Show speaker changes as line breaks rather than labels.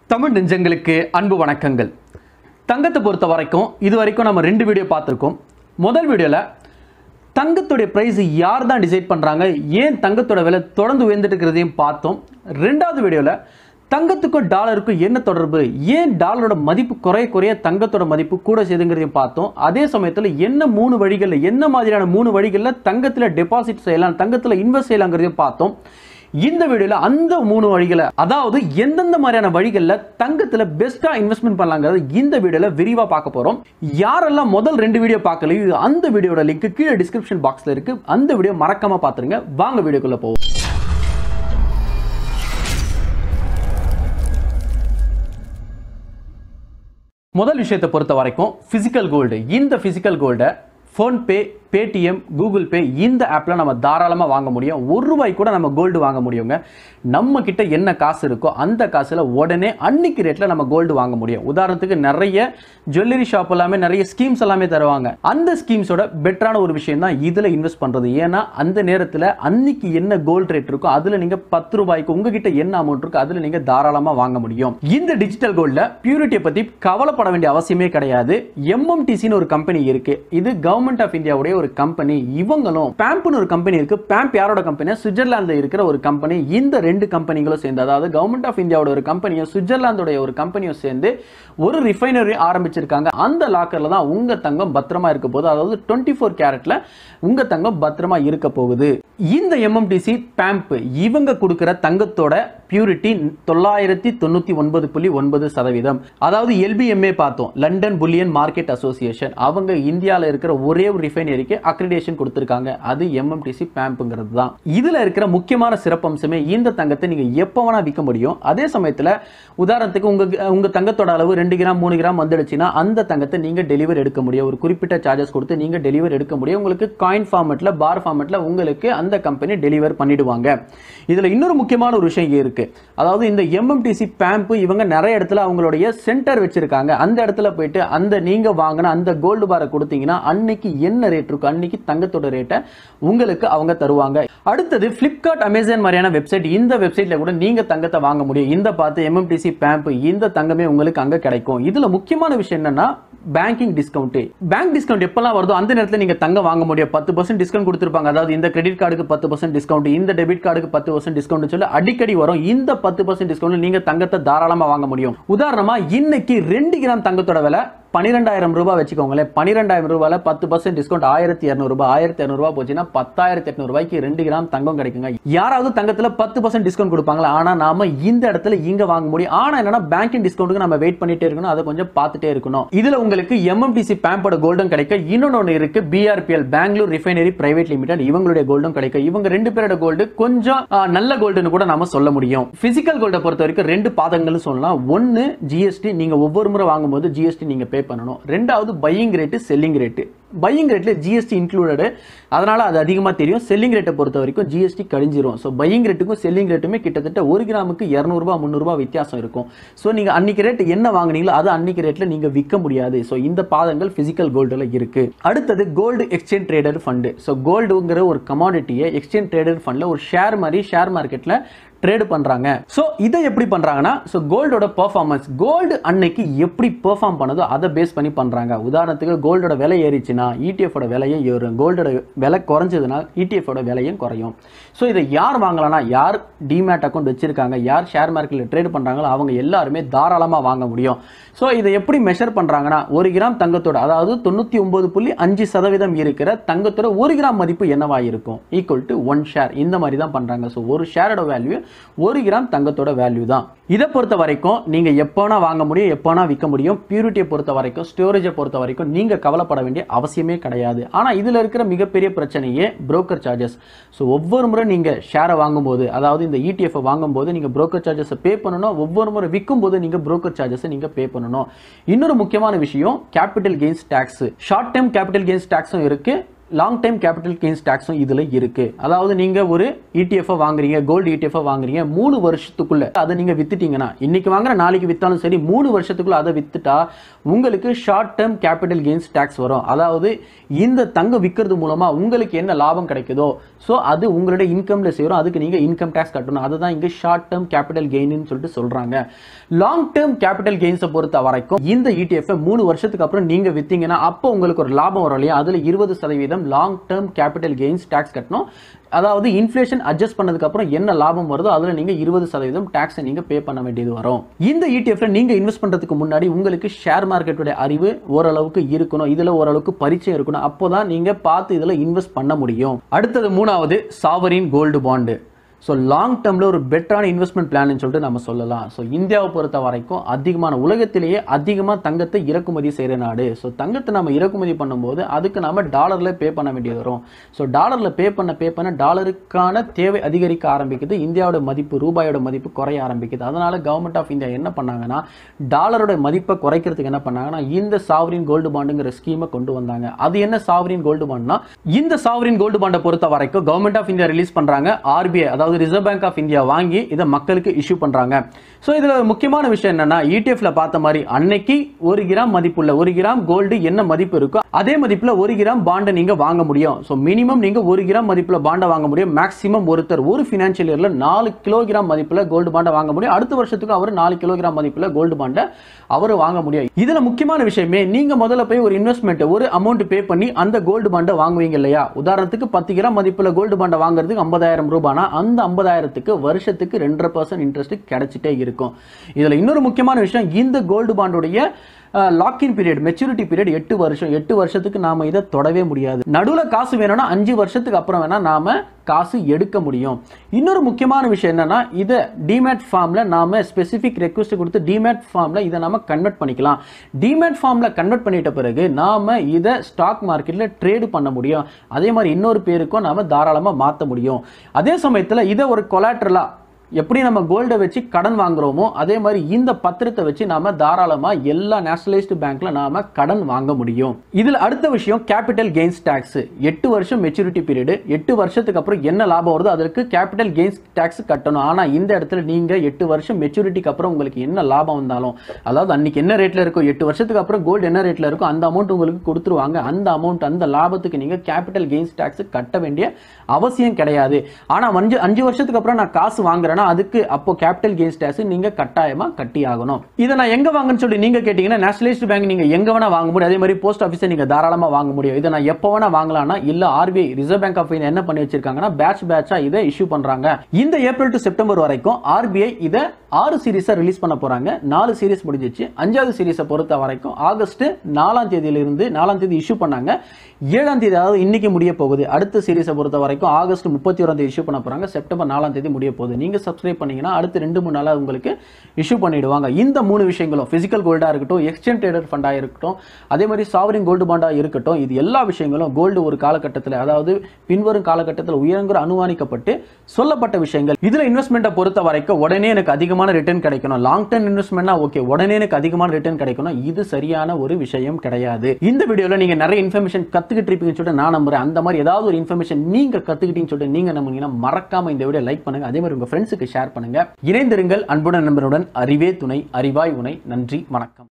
தமிழ் நெஞ்சங்களுக்கு அன்பு வணக்கங்கள் தங்கத்தை பொறுத்த வரைக்கும் இது வரைக்கும் நம்ம ரெண்டு வீடியோ பார்த்துருக்கோம் முதல் வீடியோவில் தங்கத்துடைய ப்ரைஸ் யார் தான் டிசைட் பண்ணுறாங்க ஏன் தங்கத்தோட விலை தொடர்ந்து உயர்ந்துட்டு இருக்கிறதையும் பார்த்தோம் ரெண்டாவது வீடியோவில் தங்கத்துக்கும் டாலருக்கும் என்ன தொடர்பு ஏன் டாலரோட மதிப்பு குறைய குறைய தங்கத்தோட மதிப்பு கூட செய்துங்கிறதையும் பார்த்தோம் அதே சமயத்தில் என்ன மூணு வழிகளில் என்ன மாதிரியான மூணு வழிகளில் தங்கத்தில் டெபாசிட் செய்யலாம் தங்கத்தில் இன்வெஸ்ட் செய்யலாங்கிறதையும் பார்த்தோம் இந்த வீடியோவில் அந்த மூணு வழிகளை அதாவது எந்தெந்த மாதிரியான வழிகளில் தங்கத்தில் பெஸ்ட்டாக இன்வெஸ்ட்மெண்ட் பண்ணலாங்கிறது இந்த வீடியோவில் விரிவாக பார்க்க போகிறோம் யாரெல்லாம் முதல் ரெண்டு வீடியோ பார்க்கலையோ அந்த வீடியோட லிங்க் கீழே டிஸ்கிரிப்ஷன் பாக்ஸில் இருக்கு அந்த வீடியோ மறக்காம பார்த்துருங்க வாங்க வீடியோக்குள்ளே போவோம் முதல் விஷயத்தை பொறுத்த வரைக்கும் ஃபிசிக்கல் கோல்டு இந்த ஃபிசிக்கல் கோல்டை ஃபோன்பே பேடிஎம் கூகுள் பே இந்த ஆப்பில் நம்ம தாராளமாக வாங்க முடியும் ஒரு ரூபாய் கூட நம்ம கோல்டு வாங்க முடியுங்க நம்ம கிட்ட என்ன காசு இருக்கோ அந்த காசில் உடனே அன்னைக்கு ரேட்டில் நம்ம கோல்டு வாங்க முடியும் உதாரணத்துக்கு நிறைய ஜுவல்லரி ஷாப் எல்லாமே நிறைய ஸ்கீம்ஸ் எல்லாமே தருவாங்க அந்த ஸ்கீம்ஸோட பெட்டரான ஒரு விஷயம் தான் இதில் இன்வெஸ்ட் பண்ணுறது ஏன்னா அந்த நேரத்தில் அன்னைக்கு என்ன கோல்டு ரேட் இருக்கோ அதில் நீங்கள் பத்து ரூபாய்க்கு உங்ககிட்ட என்ன அமௌண்ட் இருக்கோ அதில் நீங்கள் தாராளமாக வாங்க முடியும் இந்த டிஜிட்டல் கோல்டில் பியூரிட்டியை பற்றி கவலைப்பட வேண்டிய அவசியமே கிடையாது எம்எம்டிசின்னு ஒரு கம்பெனி இருக்கு இது கவர்மெண்ட் ஆஃப் இந்தியாவுடைய ஒரு கம்பெனி இவங்களும் பேம்ப்னு ஒரு கம்பெனி இருக்கு பேம்ப் யாரோட கம்பெனி சுவிட்சர்லாந்து இருக்கிற ஒரு கம்பெனி இந்த ரெண்டு கம்பெனிகளும் சேர்ந்து அதாவது கவர்மெண்ட் ஆஃப் இந்தியாவோட ஒரு கம்பெனியும் சுவிட்சர்லாந்தோட ஒரு கம்பெனியும் சேர்ந்து ஒரு ரிஃபைனரி ஆரம்பிச்சிருக்காங்க அந்த லாக்கர்ல தான் உங்க தங்கம் பத்திரமா இருக்க போகுது அதாவது டுவெண்ட்டி ஃபோர் கேரட்ல உங்க தங்கம் பத்திரமா இருக்க போகுது இந்த எம்எம்டிசி பேம்ப் இவங்க கொடுக்கிற தங்கத்தோட பியூரிட்டி தொள்ளாயிரத்தி தொண்ணூத்தி ஒன்பது புள்ளி ஒன்பது சதவீதம் அதாவது எல்பிஎம்ஏ பார்த்தோம் லண்டன் புல்லியன் மார்க்கெட் அசோசியேஷன் அவங்க இந்தியாவில் இருக்கிற ஒரே ஒரு ரிஃபைனரிக்கு அக்ரிடேஷன் கொடுத்துருக்காங்க அது எம்எம்டிசி பேம்புங்கிறது தான் இதுல இருக்கிற முக்கியமான சிறப்பம்சமே இந்த தங்கத்தை நீங்க எப்போ வேணா விற்க முடியும் அதே சமயத்துல உதாரணத்துக்கு உங்க உங்க தங்கத்தோட அளவு ரெண்டு கிராம் மூணு கிராம் வந்துடுச்சுன்னா அந்த தங்கத்தை நீங்க டெலிவரி எடுக்க முடியும் ஒரு குறிப்பிட்ட சார்ஜஸ் கொடுத்து நீங்க டெலிவரி எடுக்க முடியும் உங்களுக்கு காயின் ஃபார்மெட்ல பார் ஃபார்மெட்ல உங்களுக்கு அந்த கம்பெனி டெலிவர் பண்ணிடுவாங்க இதுல இன்னொரு முக்கியமான ஒரு விஷயம் இங்க இருக்கு அதாவது இந்த எம்எம்டிசி பேம்ப் இவங்க நிறைய இடத்துல அவங்களுடைய சென்டர் வச்சிருக்காங்க அந்த இடத்துல போயிட்டு அந்த நீங்க வாங்கின அந்த கோல்டு பாரை கொடுத்தீங்கன்னா அன்னைக்கு என்ன ரேட் இருக்கும் அன்னைக்கு தங்கத்தோட ரேட்டை உங்களுக்கு அவங்க தருவாங்க அடுத்தது பிளிப்கார்ட் அமேசான் மாதிரியான வெப்சைட் இந்த வெப்சைட்ல கூட நீங்க தங்கத்தை வாங்க முடியும் இந்த பார்த்து எம்எம்டிசி பேம்ப் இந்த தங்கமே உங்களுக்கு அங்க கிடைக்கும் இதுல முக்கியமான விஷயம் என்னன்னா பேங்கிங் டிஸ்கவுண்ட் பேங்க் டிஸ்கவுண்ட் எப்பெல்லாம் வருதோ அந்த நேரத்தில் நீங்க தங்க வாங்க முடியும் பத்து பர்சன்ட் டிஸ்கவுண்ட் கொடுத்துருப்பாங்க அதாவது இந்த கிரெடிட் கார்டுக்கு பத்து பர்சன்ட் டிஸ்கவுண்ட் இந்த டெபிட் கார்டுக்கு பத்து பர்சன்ட் டிஸ்கவுண்ட் சொல்லி அடிக்கடி வரும் இந்த பத்து பர்சன்ட் டிஸ்கவுண்ட் நீங்க தங்கத்தை தாராளமா வாங்க முடியும் உதாரணமா இன்னைக்கு ரெண்டு கிராம் தங்கத்தோட விலை பன்னிரெண்டாயிரம் ரூபாய் வச்சுக்கோங்களேன் பன்னிரெண்டாயிரம் ரூபாயில பத்து பர்சன்ட் டிஸ்கவுண்ட் ஆயிரத்தி இரநூறுபா ஆயிரத்தி இரநூறுபா போச்சுன்னா பத்தாயிரத்தி எட்நூறுபாய்க்கு ரெண்டு கிராம் தங்கம் கிடைக்குங்க யாராவது தங்கத்தில் பத்து பர்சன்ட் டிஸ்கவுண்ட் கொடுப்பாங்களா ஆனால் நாம இந்த இடத்துல இங்க வாங்க முடியும் ஆனால் என்னன்னா பேங்கிங் டிஸ்கவுண்ட்டுக்கு நம்ம வெயிட் பண்ணிட்டே இருக்கணும் அதை கொஞ்சம் பார்த்துட்டே இருக்கணும் இதுல உங்களுக்கு எம்எம்டிசி பேம்போட கோல்டும் கிடைக்கும் இன்னொன்று ஒன்று இருக்கு BRPL Bangalore refinery private limited இவங்களுடைய கோல்டும் கிடைக்கும் இவங்க ரெண்டு பேரோட கோல்டு கொஞ்சம் ஆ, நல்ல கோல்டுன்னு கூட நாம சொல்ல முடியும் பிசிக்கல் கோல்டை பொறுத்த வரைக்கும் ரெண்டு பாதங்கள்னு சொல்லலாம் ஒன்னு ஜிஎஸ்டி நீங்க ஒவ்வொரு முறை வாங்கும்போது ஜிஎஸ்டி நீங்க பே பண்ணணும் ரெண்டாவது buying rate selling rate buying ரேட்ல ஜிஎஸ்டி இன்க்ளூடடு அதனால அது அதிகமாக தெரியும் செல்லிங் ரேட்டை பொறுத்த வரைக்கும் ஜிஎஸ்டி கழிஞ்சிரும் ஸோ பையிங் ரேட்டுக்கும் செல்லிங் ரேட்டுமே கிட்டத்தட்ட ஒரு கிராமுக்கு இரநூறுபா முந்நூறுபா வித்தியாசம் இருக்கும் ஸோ நீங்கள் அன்னைக்கு ரேட் என்ன வாங்குனீங்களோ அது அன்னைக்கு ரேட்டில் நீங்கள் விற்க முடியாது ஸோ இந்த பாதங்கள் பிசிக்கல் கோல்டில் இருக்கு அடுத்தது gold exchange trader fund so கோல்டுங்கிற ஒரு கமாடிட்டியை எக்ஸ்சேஞ்ச் ட்ரேடர் ஃபண்டில் ஒரு ஷேர் மாதிரி ஷேர் மார்க்கெட்டில் ட்ரேடு பண்றாங்க ஸோ இதை எப்படி பண்றாங்கன்னா ஸோ கோல்டோட பெர்ஃபார்மன்ஸ் கோல்டு அன்னைக்கு எப்படி பெர்ஃபார்ம் பண்ணதோ அதை பேஸ் பண்ணி பண்றாங்க உதாரணத்துக்கு கோல்டோட விலை ஏறிச்சுன்னா இடிஎஃபோட விலையும் ஏறும் கோல்டோட விலை குறைஞ்சதுன்னா இடிஎஃபோட விலையும் குறையும் ஸோ இதை யார் வாங்கலாம்னா யார் டிமேட் அக்கௌண்ட் வச்சிருக்காங்க யார் ஷேர் மார்க்கெட்டில் ட்ரேட் பண்றாங்களோ அவங்க எல்லாருமே தாராளமாக வாங்க முடியும் ஸோ இதை எப்படி மெஷர் பண்றாங்கன்னா ஒரு கிராம் தங்கத்தோட அதாவது தொண்ணூற்றி ஒன்பது புள்ளி அஞ்சு சதவீதம் இருக்கிற தங்கத்தோட ஒரு கிராம் மதிப்பு என்னவா இருக்கும் ஈக்குவல் டு ஒன் ஷேர் இந்த மாதிரி தான் பண்றாங்க ஸோ ஒரு ஷேரோட வேல்யூ ஒரு கிராம் தங்கத்தோட வேல்யூ தான் இதை பொறுத்த வரைக்கும் நீங்க எப்போனா வாங்க முடியும் எப்போனா விற்க முடியும் பியூரிட்டியை பொறுத்த வரைக்கும் ஸ்டோரேஜை பொறுத்த வரைக்கும் நீங்க கவலைப்பட வேண்டிய அவசியமே கிடையாது ஆனா இதுல இருக்கிற மிகப்பெரிய பிரச்சனையே புரோக்கர் சார்ஜஸ் ஸோ ஒவ்வொரு முறை நீங்க ஷேரை வாங்கும்போது அதாவது இந்த இடிஎஃப் வாங்கும்போது நீங்க புரோக்கர் சார்ஜஸ் பே பண்ணணும் ஒவ்வொரு முறை விற்கும் போது நீங்க புரோக்கர் சார்ஜஸ் நீங்க பே பண்ணணும் இன்னொரு முக்கியமான விஷயம் capital gains tax short time capital gains டேக்ஸும் இருக்கு லாங் டைம் கேபிட்டல் கெயின்ஸ் டேக்ஸும் இதில் இருக்கு அதாவது நீங்க ஒரு இடிஎஃப் வாங்குறீங்க கோல்டு இடிஎஃப் வாங்குறீங்க மூணு வருஷத்துக்குள்ள அதை நீங்க வித்துட்டீங்கன்னா இன்னைக்கு வாங்குற நாளைக்கு வித்தாலும் சரி மூணு வருஷத்துக்குள்ள அதை வித்துட்டா உங்களுக்கு short term capital gains tax வரும் அதாவது இந்த தங்கம் விற்கிறது மூலமா உங்களுக்கு என்ன லாபம் கிடைக்குதோ ஸோ அது உங்களுடைய இன்கம்ல சேரும் அதுக்கு நீங்க இன்கம் டேக்ஸ் கட்டணும் அதுதான் இங்க ஷார்ட் டேர்ம் கேபிட்டல் கெயின்னு சொல்லிட்டு சொல்றாங்க லாங் டேர்ம் கேபிட்டல் கெயின்ஸை பொறுத்த வரைக்கும் இந்த இடிஎஃப் மூணு வருஷத்துக்கு அப்புறம் நீங்க வித்தீங்கன்னா அப்போ உங்களுக்கு ஒரு லாபம் வரும் இல்லையா அதுல இருபது சதவீதம் long term capital gains tax கட்டணும் அதாவது இன்ஃப்ளேஷன் அட்ஜஸ்ட் பண்ணதுக்கு அப்புறம் என்ன லாபம் வருதோ அதுல நீங்க இருபது சதவீதம் டாக்ஸை நீங்க பே பண்ண வேண்டியது வரும் இந்த இடிஎஃப்ல நீங்க இன்வெஸ்ட் பண்றதுக்கு முன்னாடி உங்களுக்கு ஷேர் மார்க்கெட்டுடைய அறிவு ஓரளவுக்கு இருக்கணும் இதுல ஓரளவுக்கு பரிச்சயம் இருக்கணும் அப்போதான் நீங்க பார்த்து இதுல இன்வெஸ்ட் பண்ண முடியும் அடுத்தது மூணாவது sovereign gold bond so long டேர்மில் ஒரு பெட்டரான இன்வெஸ்ட்மெண்ட் பிளான்னு சொல்லிட்டு நம்ம சொல்லலாம் ஸோ இந்தியாவை பொறுத்த வரைக்கும் அதிகமான உலகத்திலேயே அதிகமாக தங்கத்தை இறக்குமதி செய்கிற நாடு ஸோ தங்கத்தை நம்ம இறக்குமதி பண்ணும்போது அதுக்கு நம்ம டாலரில் பே பண்ண வேண்டியது வரும் ஸோ டாலரில் பே பண்ண பே பண்ண டாலருக்கான தேவை அதிகரிக்க ஆரம்பிக்குது இந்தியாவோட மதிப்பு ரூபாயோட மதிப்பு குறைய ஆரம்பிக்குது அதனால கவர்மெண்ட் ஆஃப் இந்தியா என்ன பண்ணாங்கன்னா டாலரோட மதிப்பை குறைக்கிறதுக்கு என்ன பண்ணாங்கன்னா இந்த சாவரின் கோல்டு பாண்டுங்கிற ஸ்கீமை கொண்டு வந்தாங்க அது என்ன சாவரின் கோல்டு பாண்ட்னா இந்த சாவரின் கோல்டு பாண்டை பொறுத்த வரைக்கும் கவர்மெண்ட் ஆஃப் இந்தியா ரிலீஸ் பண்றாங்க ஆர்பிஐ அதாவது ரிசர்வ் பேங்க் ஆஃப் இந்தியா வாங்கி இதை மக்களுக்கு இஷ்யூ பண்றாங்க ஸோ இதுல ஒரு முக்கியமான விஷயம் என்னன்னா இடிஎஃப்ல பார்த்த மாதிரி அன்னைக்கு ஒரு கிராம் மதிப்புள்ள ஒரு கிராம் கோல்டு என்ன மதிப்பு இருக்கோ அதே மதிப்புல ஒரு கிராம் பாண்டை நீங்க வாங்க முடியும் ஸோ மினிமம் நீங்க ஒரு கிராம் மதிப்புல பாண்டை வாங்க முடியும் மேக்ஸிமம் ஒருத்தர் ஒரு ஃபினான்ஷியல் இயர்ல நாலு கிலோகிராம் மதிப்புல கோல்டு பாண்டை வாங்க முடியும் அடுத்த வருஷத்துக்கு அவர் நாலு கிலோகிராம் மதிப்புல கோல்டு பாண்டை அவர் வாங்க முடியும் இதுல முக்கியமான விஷயமே நீங்க முதல்ல போய் ஒரு இன்வெஸ்ட்மெண்ட் ஒரு அமௌண்ட் பே பண்ணி அந்த கோல்டு பாண்டை வாங்குவீங்க இல்லையா உதாரணத்துக்கு பத்து கிராம் மதிப்புல கோல்டு பாண்டை வாங்குறதுக்கு ஐம்பதாயிரம் ரூபானா அந்த ஐம்பதாயிரத்துக்கு வருஷத்துக்கு ரெண்டரை பர்சன்ட் இன்ட்ரெஸ்ட் கிடைச்சிட்டே இருக்கும் இதுல இன்னொரு முக்கியமான விஷயம் இந்த கோல்டு பாண்டுடைய லாக்இன் பீரியட் மெச்சூரிட்டி பீரியட் எட்டு வருஷம் எட்டு வருஷத்துக்கு நாம இதை தொடவே முடியாது நடுவில் காசு வேணும்னா அஞ்சு வருஷத்துக்கு அப்புறம் வேணா நாம காசு எடுக்க முடியும் இன்னொரு முக்கியமான விஷயம் என்னன்னா இதை டிமேட் ஃபார்ம்ல நாம ஸ்பெசிஃபிக் ரெக்வஸ்ட் கொடுத்து டிமேட் ஃபார்ம்ல இதை நாம கன்வெர்ட் பண்ணிக்கலாம் டிமேட் ஃபார்ம்ல கன்வெர்ட் பண்ணிட்ட பிறகு நாம இதை ஸ்டாக் மார்க்கெட்ல ட்ரேடு பண்ண முடியும் அதே மாதிரி இன்னொரு பேருக்கும் நாம தாராளமா மாற்ற முடியும் அதே சமயத்துல இதை ஒரு கொலாட்ரலா எப்படி நம்ம கோல்டை வச்சு கடன் வாங்குறோமோ அதே மாதிரி இந்த பத்திரத்தை வச்சு நாம தாராளமா எல்லா நேஷனலைஸ்டு பேங்க்ல நாம கடன் வாங்க முடியும் இதுல அடுத்த விஷயம் கேபிட்டல் கெயின்ஸ் டாக்ஸ் எட்டு வருஷம் மெச்சூரிட்டி பீரியட் எட்டு வருஷத்துக்கு அப்புறம் என்ன லாபம் வருதோ அதற்கு கேபிட்டல் கெயின்ஸ் டாக்ஸ் கட்டணும் ஆனா இந்த இடத்துல நீங்க எட்டு வருஷம் மெச்சூரிட்டிக்கு அப்புறம் உங்களுக்கு என்ன லாபம் வந்தாலும் அதாவது அன்னைக்கு என்ன ரேட்ல இருக்கோ எட்டு வருஷத்துக்கு அப்புறம் கோல்டு என்ன ரேட்ல இருக்கோ அந்த அமௌண்ட் உங்களுக்கு கொடுத்துருவாங்க அந்த அமௌண்ட் அந்த லாபத்துக்கு நீங்க கேபிட்டல் கெயின்ஸ் டாக்ஸ் கட்ட வேண்டிய அவசியம் கிடையாது ஆனா அஞ்சு அஞ்சு வருஷத்துக்கு அப்புறம் நான் காசு வாங்குறேன்னா அதுக்கு அப்போ கேபிட்டல் கெயின்ஸ் டேக்ஸ் நீங்க கட்டாயமா கட்டி ஆகணும் இதை நான் எங்க வாங்கன்னு சொல்லி நீங்க கேட்டீங்கன்னா நேஷனலிஸ்ட் பேங்க் நீங்க எங்க வேணா வாங்க முடியும் அதே மாதிரி போஸ்ட் ஆஃபீஸை நீங்க தாராளமா வாங்க முடியும் இதை நான் எப்போ வேணா வாங்கலாம்னா இல்ல RBI reserve bank of India என்ன பண்ணி வச்சிருக்காங்கன்னா பேட்ச் பேட்சா இதை இஷ்யூ பண்றாங்க இந்த ஏப்ரல் டு செப்டம்பர் வரைக்கும் ஆர்பிஐ இதை ஆறு சீரீஸா ரிலீஸ் பண்ண போறாங்க நாலு சீரீஸ் முடிஞ்சிச்சு அஞ்சாவது சீரீஸை பொறுத்த வரைக்கும் ஆகஸ்ட் நாலாம் தேதியிலிருந்து நாலாம் தேதி இஷ்யூ பண்ணாங்க ஏழாம் தேதி அதாவது இன்னைக்கு முடிய போகுது அடுத்த சீரீஸை பொறுத்த வரைக்கும் ஆகஸ்ட் முப்பத்தி ஓராம் தேதி இஷ்யூ பண்ண போறாங்க செப்டம்பர் நாலாம் தேதி முடிய போகுது நீங்க சப்ஸ்கிரைப் பண்ணீங்கன்னா அடுத்து ரெண்டு மூணு நாளாக உங்களுக்கு இஷ்யூ பண்ணிடுவாங்க இந்த மூணு விஷயங்களும் பிசிக்கல் கோல்டாக இருக்கட்டும் எக்ஸ்சேஞ்ச் ட்ரேடர் ஃபண்டாக இருக்கட்டும் அதே மாதிரி சாவரின் கோல்டு பாண்டாக இருக்கட்டும் இது எல்லா விஷயங்களும் கோல்டு ஒரு காலகட்டத்தில் அதாவது பின்வரும் காலகட்டத்தில் உயரங்குற அனுமானிக்கப்பட்டு சொல்லப்பட்ட விஷயங்கள் இதுல இன்வெஸ்ட்மெண்ட்டை பொறுத்த வரைக்கும் உடனே எனக்கு அதிகமான ரிட்டர்ன் கிடைக்கணும் லாங் டர்ம் இன்வெஸ்ட்மெண்ட்னா ஓகே உடனே எனக்கு அதிகமான ரிட்டர்ன் கிடைக்கணும் இது சரியான ஒரு விஷயம் கிடையாது இந்த வீடியோல நீங்க நிறைய இன்ஃபர்மேஷன் கத்துக்கிட்டு இருப்பீங்கன்னு சொல்லிட்டு நான் நம்புறேன் அந்த மாதிரி ஏதாவது ஒரு இன்ஃபர்மேஷன் நீங்க கத்துக்கிட்டீங்கன்னு சொல்லிட்டு நீங்க நம்புனீங்கன்னா மறக்காம இந்த வீடியோ லைக் பண்ணுங்க அதே மாதிரி உங்க ஃப்ரெண்ட்ஸுக்கு ஷேர் பண்ணுங்க இணைந்திருங்கள் அன்புடன் நண்பருடன் அறிவே துணை அறிவாய் உனை நன்றி வணக்கம்